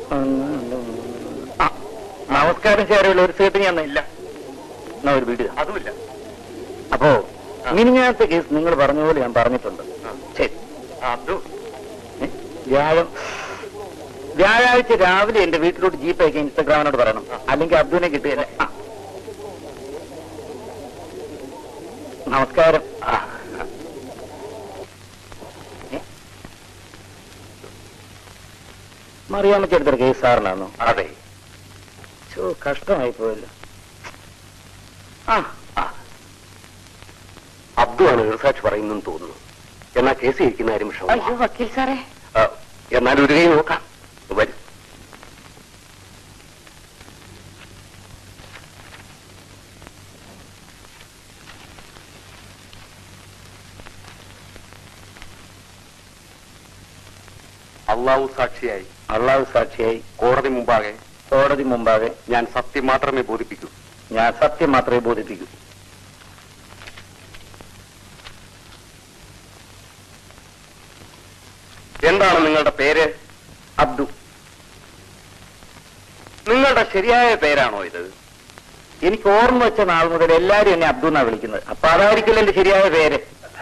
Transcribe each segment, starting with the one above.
ആ, നമസ്കാരം ചേരുള്ള ഒരു സീറ്റ് ഞാൻ ഇല്ല എന്നാ ഒരു വീട് അതുമില്ല അപ്പോ മിനിഞ്ഞാത്ത കേസ് നിങ്ങൾ പറഞ്ഞ പോലെ ഞാൻ പറഞ്ഞിട്ടുണ്ട് ശരി അബ്ദു ഏ? വ്യാഴം വ്യാഴാഴ്ച രാവിലെ എന്റെ വീട്ടിലോട്ട് ജീപ്പ് അയക്കാൻ ഇൻസ്റ്റഗ്രാമിനോട് പറയണം അല്ലെങ്കിൽ അബ്ദുവിനെ കിട്ടുകയില്ല ആ. നമസ്കാരം ആ. ഏ? മറിയാമ്മച്ചെടുത്തൊരു കേസ് സാറിനാണോ അതെ ചോ കഷ്ടമായി പോയല്ലോ ആ ആ. അബ്ദു ആണ് ഈർസാക്ഷി പറയുന്നെന്ന് തോന്നുന്നു എന്നാ കേസ് ഇരിക്കുന്ന കാര്യം ഷോ അയ്യോ വക്കീൽ സാറേ എന്നാൽ ഒരു കൈ നോക്കാം വരും അള്ളാഹു സാക്ഷിയായി അള്ളാഹു സാക്ഷിയായി കോടതി മുമ്പാകെ കോടതി മുമ്പാകെ ഞാൻ സത്യം മാത്രമേ ബോധിപ്പിക്കൂ ഞാൻ സത്യം മാത്രമേ ബോധിപ്പിക്കൂ എന്താണ് നിങ്ങളുടെ പേര് അബ്ദു നിങ്ങളുടെ ശരിയായ പേരാണോ ഇത് എനിക്ക് ഓർമ്മ വെച്ച നാൾ മുതൽ എല്ലാരും എന്നെ അബ്ദു എന്നാ വിളിക്കുന്നത് അപ്പൊ അതായിരിക്കില്ല എന്റെ ശരിയായ പേര്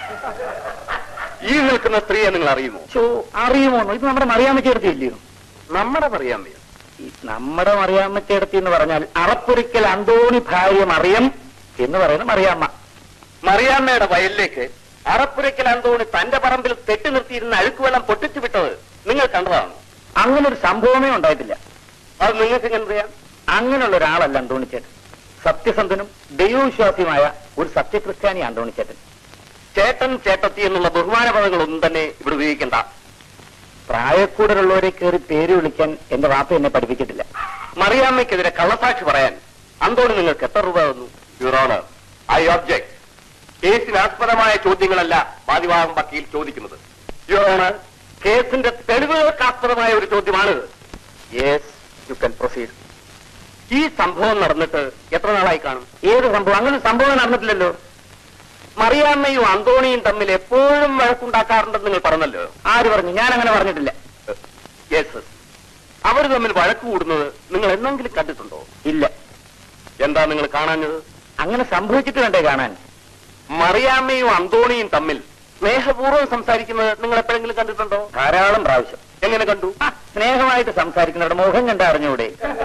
ഈ നിൽക്കുന്ന സ്ത്രീയെ നിങ്ങൾ അറിയുമോ ചോ അറിയുമോന്നോ ഇത് നമ്മുടെ മറിയാമ്മച്ചേടത്തി ഇല്ലയോ നമ്മുടെ പറയാൻ വയ്യ ഈ നമ്മുടെ മറിയാമ്മച്ചേടത്തി എന്ന് പറഞ്ഞാൽ അറപ്പൊരിക്കൽ അന്തോണി ഭാര്യ മറിയം എന്ന് പറയുന്ന മറിയാമ്മ മറിയാമ്മയുടെ വയലിലേക്ക് അറപ്പുരയ്ക്കൽ അന്തോണി തന്റെ പറമ്പിൽ തെറ്റി നിർത്തിയിരുന്ന അഴുക്കുവെള്ളം പൊട്ടിച്ചു വിട്ടത് നിങ്ങൾ കണ്ടതാണ് അങ്ങനെ ഒരു സംഭവമേ ഉണ്ടായിട്ടില്ല അത് നിങ്ങൾക്ക് എങ്ങനെ അറിയാം അങ്ങനെയുള്ള ഒരാളല്ല അന്തോണിച്ചേട്ടൻ സത്യസന്ധനും ദൈവവിശ്വാസിയുമായ ഒരു സത്യക്രിസ്ത്യാനി അന്തോണിച്ചേട്ടൻ ചേട്ടൻ ചേട്ടത്തി എന്നുള്ള ബഹുമാന പദങ്ങളൊന്നും തന്നെ ഇവിടെ ഉപയോഗിക്കണ്ട പ്രായക്കൂടലുള്ളവരെ കയറി പേര് വിളിക്കാൻ എന്റെ വാപ്പ എന്നെ പഠിപ്പിച്ചിട്ടില്ല മറിയാമ്മയ്ക്കെതിരെ കള്ളസാക്ഷി പറയാൻ അന്തോണി നിങ്ങൾക്ക് എത്ര രൂപ തന്നു യുറോണർ ഐ ഒബ്ജെക്ട് കേസിനാസ്പദമായ ചോദ്യങ്ങളല്ല വാദിവാദം വക്കീൽ ചോദിക്കുന്നത് യുറോണർ കേസിന്റെ തെളിവുകൾക്കാസ്പദമായ ഒരു ചോദ്യമാണിത് യെസ് യു കൻ പ്രൊസീഡ് ഈ സംഭവം നടന്നിട്ട് എത്ര നാളായി കാണും ഏത് സംഭവം അങ്ങനെ ഒരു സംഭവം നടന്നിട്ടില്ലല്ലോ മറിയാമ്മയും അന്തോണിയും തമ്മിൽ എപ്പോഴും വഴക്കുണ്ടാക്കാറുണ്ടെന്ന് നിങ്ങൾ പറഞ്ഞല്ലോ ആര് പറഞ്ഞു ഞാൻ അങ്ങനെ പറഞ്ഞിട്ടില്ല യെസ് അവർ തമ്മിൽ വഴക്ക് കൂടുന്നത് നിങ്ങൾ എന്നെങ്കിലും കണ്ടിട്ടുണ്ടോ ഇല്ല എന്താ നിങ്ങൾ കാണാഞ്ഞത് അങ്ങനെ സംഭവിച്ചിട്ട് വേണ്ടേ കാണാൻ മറിയാമ്മയും അന്തോണിയും തമ്മിൽ സ്നേഹപൂർവ്വം സംസാരിക്കുന്നത് നിങ്ങൾ എപ്പോഴെങ്കിലും കണ്ടിട്ടുണ്ടോ ധാരാളം പ്രാവശ്യം എങ്ങനെ കണ്ടു ആ, സ്നേഹമായിട്ട് സംസാരിക്കുന്നവരുടെ മുഖം കണ്ട അറിഞ്ഞൂടെ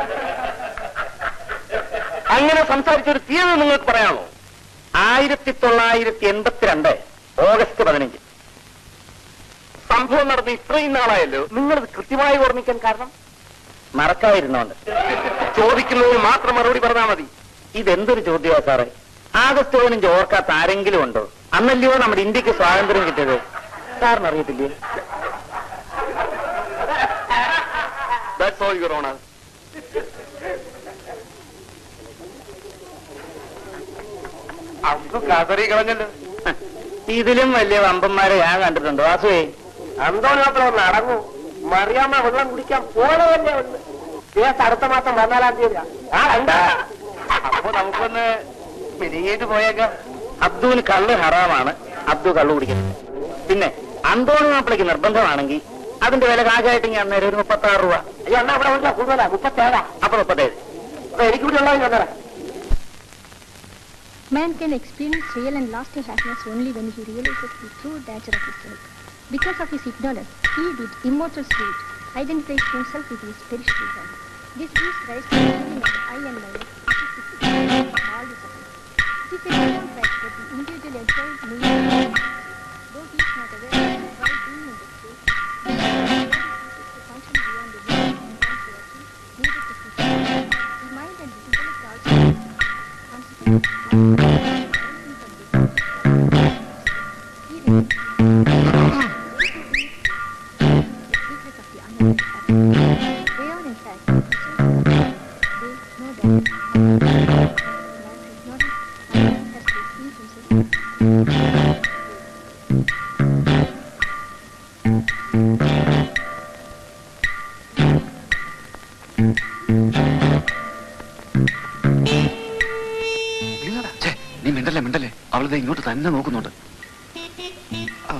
അങ്ങനെ സംസാരിച്ച ഒരു തീയതി നിങ്ങൾക്ക് പറയാമോ ആയിരത്തി തൊള്ളായിരത്തി എൺപത്തിരണ്ട് ഓഗസ്റ്റ് പതിനഞ്ച് സംഭവം നടന്ന് ഇത്രയും നാളായല്ലോ നിങ്ങളത് കൃത്യമായി ഓർമ്മിക്കാൻ കാരണം മറക്കായിരുന്നോണ്ട് ചോദിക്കുന്നതിന് മാത്രം മറുപടി പറഞ്ഞാൽ മതി ഇതെന്തൊരു ചോദ്യമാ സാറേ ആഗസ്റ്റ് പതിനഞ്ച് ഓർക്കാത്ത ആരെങ്കിലും ഉണ്ടോ അന്നല്ലയോ നമ്മുടെ ഇന്ത്യക്ക് സ്വാതന്ത്ര്യം കിട്ടിയത് സാറിന് അറിയത്തില്ലേ ദാറ്റ്സ് ഓൾ യുവർ ഓണർ കസറി കളഞ്ഞല്ലോ ഇതിലും വലിയ വമ്പന്മാരെ ഞാൻ കണ്ടിട്ടുണ്ട് വാസുവേ അന്തോണി മാത്രം ഒന്ന് അടങ്ങൂ മറിയാമ്മ വെള്ളം കുടിക്കാൻ പോലെ തന്നെ ഉണ്ട് കേസ് അടുത്ത മാസം പതിനാലാം തീയതി ആ എന്താ അപ്പൊ നമുക്കൊന്ന് പിരിഞ്ഞിട്ട് പോയേക്കാം അബ്ദുവിന് കള്ള് ഹറാമാണ് അബ്ദു കള്ളു കുടിക്കുന്നത് പിന്നെ അന്തോണി മാപ്പിളയ്ക്ക് നിർബന്ധമാണെങ്കിൽ അതിന്റെ വില കാശായിട്ട് ഞാൻ അന്നേരം ഒരു മുപ്പത്തി ആറ് രൂപ അയ്യോ എന്നാ ഇവിടെ ഉള്ള കൂടുതലാ മുപ്പത്തേഴാ അപ്പൊ മുപ്പത്തേഴ് അപ്പൊ എനിക്ക് ഇവിടെ ഉള്ളത് തന്നേരാ Man can experience real and lasting happiness only when he realizes the true nature of his life. Because of his ignorance, he, the immortal spirit, identifies himself with his perishable body. This gives rise to the feeling of the I and mine, which is the secret of all the suffering. It is a known fact that the individual enjoys millions of though he is not aware of it while being in the state, he is to function beyond the limits of responsibility needed to fulfill. The mind and the intellect also constitute ഛേ, നീ മിണ്ടല്ലേ മിണ്ടല്ലേ അവളിത് ഇങ്ങോട്ട് തന്നെ നോക്കുന്നുണ്ട് ആ.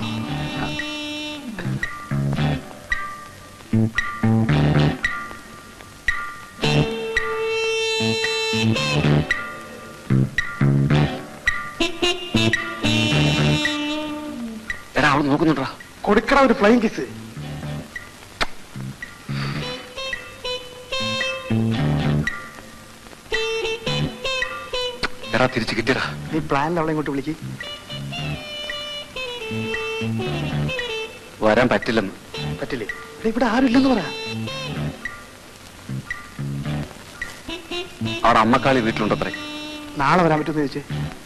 കൊടുക്കണ ഒരു flying kiss എടാ തിരിച്ചു കിട്ടിയടാ നീ പ്ലാനിൽ അവളെ ഇങ്ങോട്ട് വിളിക്ക് വരാൻ പറ്റില്ലെന്ന് പറ്റില്ലേ എടാ, ഇവിടെ ആരും ഇല്ലെന്ന് പറ അവിടെ അമ്മക്കാളി വീട്ടിലുണ്ടത്രേ നാളെ വരാൻ പറ്റുമെന്ന് ചോദിച്ചേ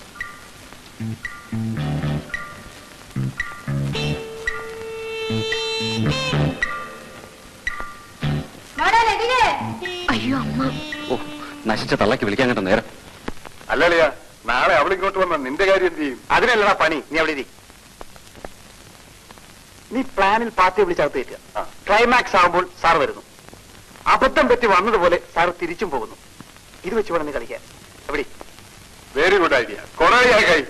അയ്യോ അമ്മ ഓ നശിച്ച തള്ളക്ക് വിളിക്കാൻ കേട്ടോ നേരം അല്ലല്ലയാ നാളെ അവളിങ്ങോട്ട് വന്ന നിന്റെ കാര്യം എന്ത് ചെയ്യും അതിനല്ലടാ പണി നീ അവിടെ ഇരി നീ പ്ലാനിൽ പാർട്ടിയെ വിളിച്ചകത്ത് കയറ്റുക ആ. ക്ലൈമാക്സ് ആകുമ്പോൾ സാർ വരുന്നു അബദ്ധം പറ്റി വന്നതുപോലെ സാർ തിരിച്ചും പോകുന്നു ഇത് വെച്ച് വേണം നീ കളിക്കാൻ എവിടെ വെരി ഗുഡ് ഐഡിയ കൊറേ കൈ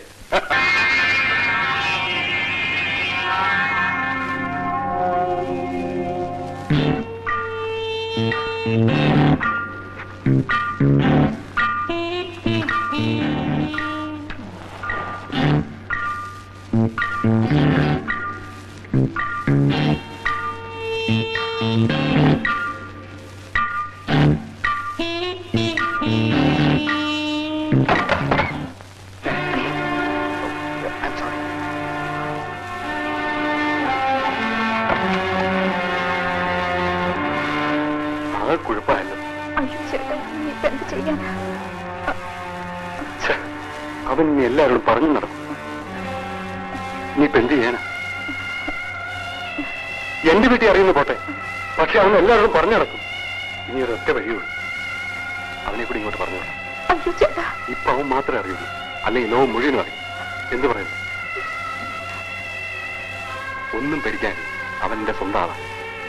അത് കുഴപ്പമല്ലോ അയ്യോ ചേട്ടാ നീ ഇപ്പൊ എന്ത് ചെയ്യാനാ ഛെ, അവൻ ഇനി എല്ലാവരോടും പറഞ്ഞു നടക്കും നീ ഇപ്പൊ എന്ത് ചെയ്യാനാ എന്റെ വീട്ടിൽ അറിയുന്ന പോട്ടെ പക്ഷെ അവൻ എല്ലാവരോടും പറഞ്ഞു നടക്കും ഇനി ഒരു ഒറ്റ വഴിയുള്ളൂ അവനെ കൂടി ഇങ്ങോട്ട് പറഞ്ഞു വിടാം അയ്യോ ചേട്ടാ ഇപ്പൊ അവൻ മാത്രമേ അറിയുള്ളൂ അല്ലെങ്കിൽ ലോകം മുഴുവനും അറിയും എന്ത് പറയുന്നു ഒന്നും പേടിക്കാൻ അവന്റെ സ്വന്തം ആളാണ്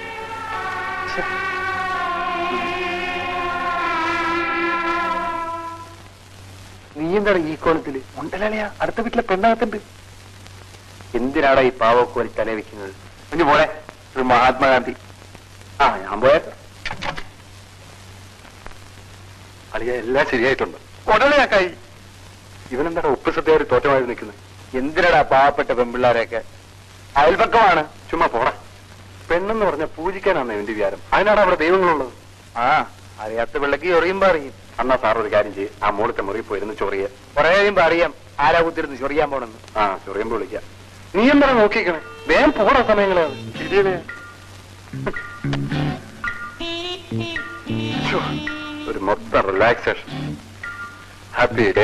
നീ എന്താണ് ഈ കോലത്തില് ഉണ്ടല്ലേ അടുത്ത വീട്ടിലെ പെണ്ണകത്തുണ്ട് എന്തിനാടാ ഈ പാവക്കോലി തല വെക്കുന്നത് കുഞ്ഞു പോളെ ഒരു മഹാത്മാഗാന്ധി ആ ഞാൻ പോയേക്കാം അളിയ എല്ലാം ശരിയായിട്ടുണ്ട് കൊടലയാക്കായി ഇവനെന്താ ഉപ്പ് സത്യാവര് തോറ്റമായി നിൽക്കുന്നത് എന്തിനടാ പാവപ്പെട്ട പെൺപിള്ളാരെയൊക്കെ അയൽപക്കമാണ് ചുമ്മാ പോടാ പെണ്ണെന്ന് പറഞ്ഞ പൂജിക്കാനാണ് എന്റെ വിചാരം അതിനാണ് അവിടെ ദൈവങ്ങളുള്ളത് ആ അറിയാത്ത പിള്ളക്ക് ചൊറിയുമ്പോ അറിയും അന്നാ സാർ ഒരു കാര്യം ചെയ്യും ആ മോളത്തെ മുറി പോയിരുന്നു ചൊറിയ കുറെ കഴിയുമ്പോ അറിയാം ആരാ കുത്തിരുന്ന് ചൊറിയാൻ പോണെന്ന് ആ ചൊറിയുമ്പോ വിളിക്കാം നീ എന്താ നോക്കിക്കണേ വേഗം പോടാ സമയങ്ങളെ ശരിയല്ലേ ശ്ശോ, ഒരു മൊത്തം റിലാക്സേഷൻ ഹാപ്പി ഡേ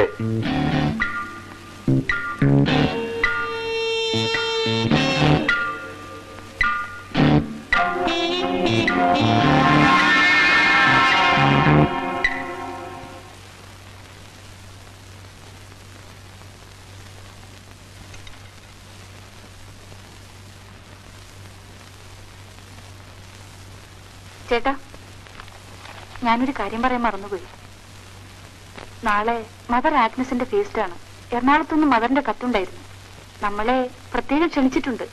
ചേട്ടാ ഞാനൊരു കാര്യം പറയാൻ മറന്നുപോയി നാളെ മദർ ആഗ്നസിന്റെ ഫീസ്റ്റ് ആണ് എറണാകുളത്തുനിന്ന് മദറിന്റെ കത്തുണ്ടായിരുന്നു നമ്മളെ പ്രത്യേകം ക്ഷണിച്ചിട്ടുണ്ട്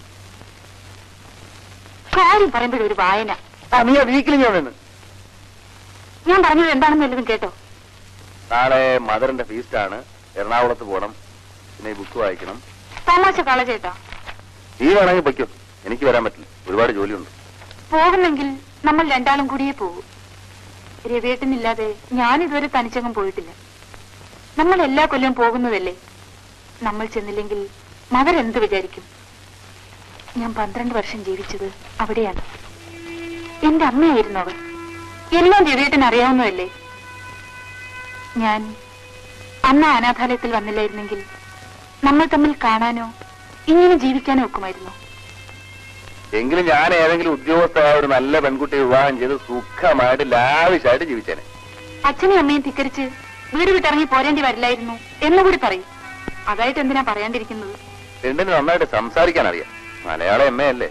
കാര്യം പറയുമ്പോഴൊരു ഒരു വായന ആ നീ വീക്കിൽ ഞാൻ നിന്ന് ഞാൻ പറഞ്ഞത് എന്താണെന്ന് വല്ലതും കേട്ടോ നാളെ മദറിന്റെ ഫീസ്റ്റ് ആണ് എറണാകുളത്ത് പോകണം പിന്നെ ഈ ബുക്ക് വായിക്കണം തമാശ കള ചേട്ടാ നീ വേണമെങ്കിൽ പൊയ്ക്കോ എനിക്ക് വരാൻ പറ്റില്ല ഒരുപാട് ജോലിയുണ്ട് പോകുന്നെങ്കിൽ നമ്മൾ രണ്ടാളും കൂടിയേ പോകൂ രവിയേട്ടനില്ലാതെ ഞാൻ ഇതുവരെ തനിച്ചങ്ങും പോയിട്ടില്ല നമ്മൾ എല്ലാ കൊല്ലവും പോകുന്നതല്ലേ നമ്മൾ ചെന്നില്ലെങ്കിൽ മദർ എന്ത് വിചാരിക്കും ഞാൻ പന്ത്രണ്ട് വർഷം ജീവിച്ചത് അവിടെയാണ് എന്റെ അമ്മയായിരുന്നു അവർ എല്ലാം രവിയേട്ടൻ അറിയാവുന്നതല്ലേ ഞാൻ അന്ന് അനാഥാലയത്തിൽ വന്നില്ലായിരുന്നെങ്കിൽ നമ്മൾ തമ്മിൽ കാണാനോ ഇങ്ങനെ ജീവിക്കാനോ ഒക്കുമായിരുന്നു എങ്കിലും ഞാൻ ഏതെങ്കിലും ഉദ്യോഗസ്ഥരായ ഒരു നല്ല പെൺകുട്ടിയെ വിവാഹം ചെയ്ത് സുഖമായിട്ട് ലാവിശായിട്ട് ജീവിച്ചേനെ അച്ഛനെയും അമ്മയും ധിക്കരിച്ച് വീട് വിട്ടിറങ്ങി പോരേണ്ടി വരില്ലായിരുന്നു എന്നുകൂടി പറയും അതായിട്ട് എന്തിനാ പറയാണ്ടിരിക്കുന്നത് രണ്ടിന് നന്നായിട്ട് സംസാരിക്കാൻ അറിയാം മലയാളം എം എ അല്ലേ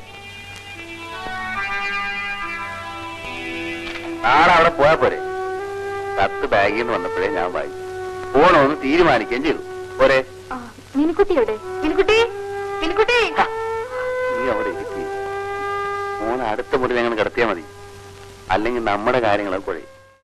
നാളെ അവിടെ പോയാ പോരെ കത്ത് ബാഗിൽ നിന്ന് വന്നപ്പോഴേ ഞാൻ വായിച്ചു പോണോന്ന് തീരുമാനിക്കുകയും ചെയ്തു പോരെ മിനിക്കുട്ടി എവിടെ മിനിക്കുട്ടി മിനിക്കുട്ടി നീ അവിടെ ഇരിക്കുക മോനെ അടുത്ത മുറിയിൽ അങ്ങനെ കിടത്തിയാൽ മതി അല്ലെങ്കിൽ നമ്മുടെ കാര്യങ്ങളൊക്കെ കുഴയും